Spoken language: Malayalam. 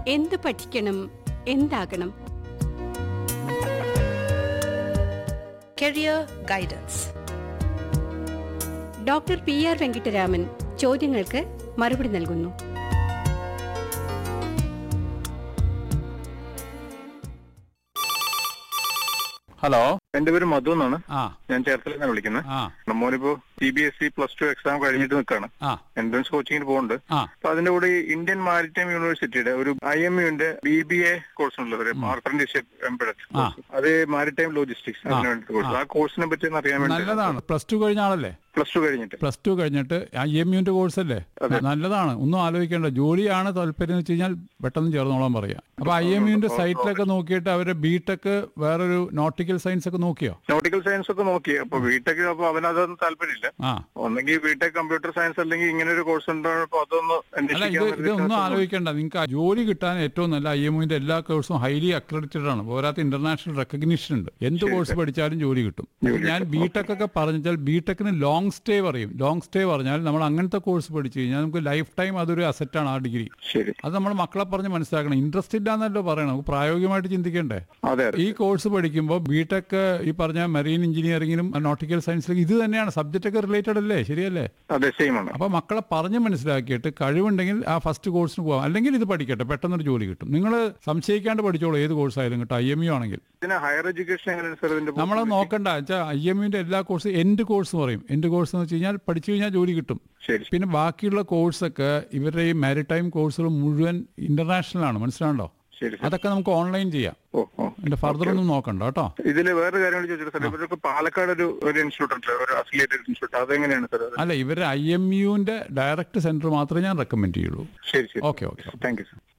എന്ത് പഠിക്കണം എന്താകണം Career Guidance. Doctor P R Venkitaraman ചോദ്യങ്ങൾക്ക് മറുപടി നൽകുന്നു ഹലോ എന്റെ പേര് മധു എന്നാണ് ആ ഞാൻ ചേർത്തല നിന്നാണ് വിളിക്കുന്നത് ആ നമ്മളിപ്പോ C B S E plus two exam കഴിഞ്ഞിട്ട് നിൽക്കുകയാണ് ആ എൻട്രൻസ് കോച്ചിങ്ങിന് പോകുന്നുണ്ട് ആ അപ്പൊ അതിന്റെ കൂടെ ഈ ഇന്ത്യൻ മാരിടൈം യൂണിവേഴ്സിറ്റിയുടെ ഒരു ഐ എം യുന്റെ ബി ബി എ കോഴ്സ് ഉള്ളത് ഒരു അപ്രന്റീസ്ഷിപ്പ് എംബഡഡ് ആ. അത് മാരിടൈം ലോജിസ്റ്റിക്സ് അതിന് വേണ്ടി കോഴ്സ് ആ കോഴ്സിനെ പറ്റി ഒന്ന് അറിയാൻ വേണ്ടി നല്ലതാണ് പ്ലസ് ടു കഴിഞ്ഞ ആളല്ലേ പ്ലസ് ടു കഴിഞ്ഞിട്ട് പ്ലസ് ടു കഴിഞ്ഞിട്ട് ഐ എം യുന്റെ കോഴ്സ് അല്ലേ നല്ലതാണ് ഒന്നും ആലോചിക്കേണ്ട ജോലിയാണ് താല്പര്യം എന്ന് വെച്ച് കഴിഞ്ഞാൽ പെട്ടെന്ന് ചേർന്നോളാൻ പറയാം അപ്പൊ ഐ എം യുന്റെ സൈറ്റിലൊക്കെ നോക്കിയിട്ട് അവര് ബിടെക് വേറൊരു നോട്ടിക്കൽ സയൻസ് ഒക്കെ നോക്കിയോ നോട്ടിക്കൽ സയൻസ് ഒക്കെ നോക്കി അപ്പൊ ബിടെക് അപ്പൊ അവനതൊന്നും താല്പര്യമില്ല ആ ഒന്നെങ്കിൽ ബിടെക് കമ്പ്യൂട്ടർ സയൻസ് അല്ലെങ്കിൽ ഇങ്ങനെ ഒരു കോഴ്സ് ഉണ്ടോ അപ്പൊ അതൊന്ന് അല്ല ഇത് അന്വേഷിക്കാൻ ഇതൊന്നും വേണ്ടിയിട്ട് ആലോചിക്കേണ്ട നിങ്ങൾക്ക് ആ ജോലി കിട്ടാൻ ഏറ്റവും നല്ല ഐ എം യുന്റെ എല്ലാ കോഴ്സും ഹൈലി അക്രഡിറ്റഡ് ആണ് പോരാത്ത ഇന്റർനാഷണൽ റെക്കഗ്നിഷൻ ഉണ്ട് എന്ത് കോഴ്സ് പഠിച്ചാലും ജോലി കിട്ടും ഞാൻ ബിടെക് ഒക്കെ പറഞ്ഞാൽ ബിടെക്കിന് ലോങ് സ്റ്റേ പറയും ലോങ് സ്റ്റേ പറഞ്ഞാൽ നമ്മൾ അങ്ങനത്തെ കോഴ്സ് പഠിച്ചു കഴിഞ്ഞാൽ നമുക്ക് ലൈഫ് ടൈം അതൊരു അസറ്റാണ് ആ ഡിഗ്രി ശരി അത് നമ്മൾ മക്കളെ പറഞ്ഞ് മനസ്സിലാക്കണം ഇൻട്രസ്റ്റ് ഇല്ലാന്നല്ലോ പറയണം നമുക്ക് പ്രായോഗികമായിട്ട് ചിന്തിക്കണ്ടേ അതെ അതെ ഈ കോഴ്സ് പഠിക്കുമ്പോൾ ബിടെക് ഈ പറഞ്ഞ മെറീൻ എഞ്ചിനീയറിംഗിനും നോട്ടിക്കൽ സയൻസിലും ഇത് തന്നെയാണ് സബ്ജക്റ്റ് ഒക്കെ റിലേറ്റഡ് അല്ലേ ശരിയല്ലേ അതെ സെയിം ആണ് അപ്പൊ മക്കളെ പറഞ്ഞ് മനസ്സിലാക്കിയിട്ട് കഴിവുണ്ടെങ്കിൽ ആ ഫസ്റ്റ് കോഴ്സിന് പോകാം അല്ലെങ്കിൽ ഇത് പഠിക്കട്ടെ പെട്ടെന്നൊരു ജോലി കിട്ടും നിങ്ങൾ സംശയിക്കാണ്ട് പഠിച്ചോളൂ ഏത് കോഴ്സ് ആയാലും കേട്ടോ ഐ എം യു ആണെങ്കിൽ ഇതിന് ഹയർ എഡ്യൂക്കേഷൻ എങ്ങനെയാണ് സാർ ഇതിന്റെ നമ്മളത് നോക്കണ്ട വെച്ചാൽ ഐ എം യുന്റെ എല്ലാ കോഴ്സും എൻഡ് കോഴ്സ് എന്ന് പറയും എൻഡ് കോഴ്സ് എന്ന് വെച്ച് കഴിഞ്ഞാൽ പഠിച്ചു കഴിഞ്ഞാൽ ജോലി കിട്ടും ശരി പിന്നെ ബാക്കിയുള്ള കോഴ്സൊക്കെ ഇവരുടെ ഈ മാരിടൈം കോഴ്സുകൾ മുഴുവൻ ഇന്റർനാഷണൽ ആണ് മനസ്സിലാണ്ടോ ശരി സാർ അതൊക്കെ നമുക്ക് ഓൺലൈൻ ചെയ്യാം ഓ ഓ അതിന്റെ ഫർദർ ഒന്നും നോക്കണ്ട കേട്ടോ ഇതില് വേറെ കാര്യം കൂടി ചോദിച്ചിട്ട് സാർ ഇവർക്ക് പാലക്കാട് ഒരു ഒരു ഇൻസ്റ്റിറ്റ്യൂട്ട് ഉണ്ട് ഒരു അഫിലിയേറ്റഡ് ഇൻസ്റ്റിറ്റ്യൂട്ട് അതെങ്ങനെയാണ് സാർ അത് അല്ല ഇവരുടെ ഐ എം യുന്റെ ഡയറക്റ്റ് സെന്റർ മാത്രമേ ഞാൻ റെക്കമെൻഡ് ചെയ്യുള്ളൂ ശരി ശരി okay okay thank you sir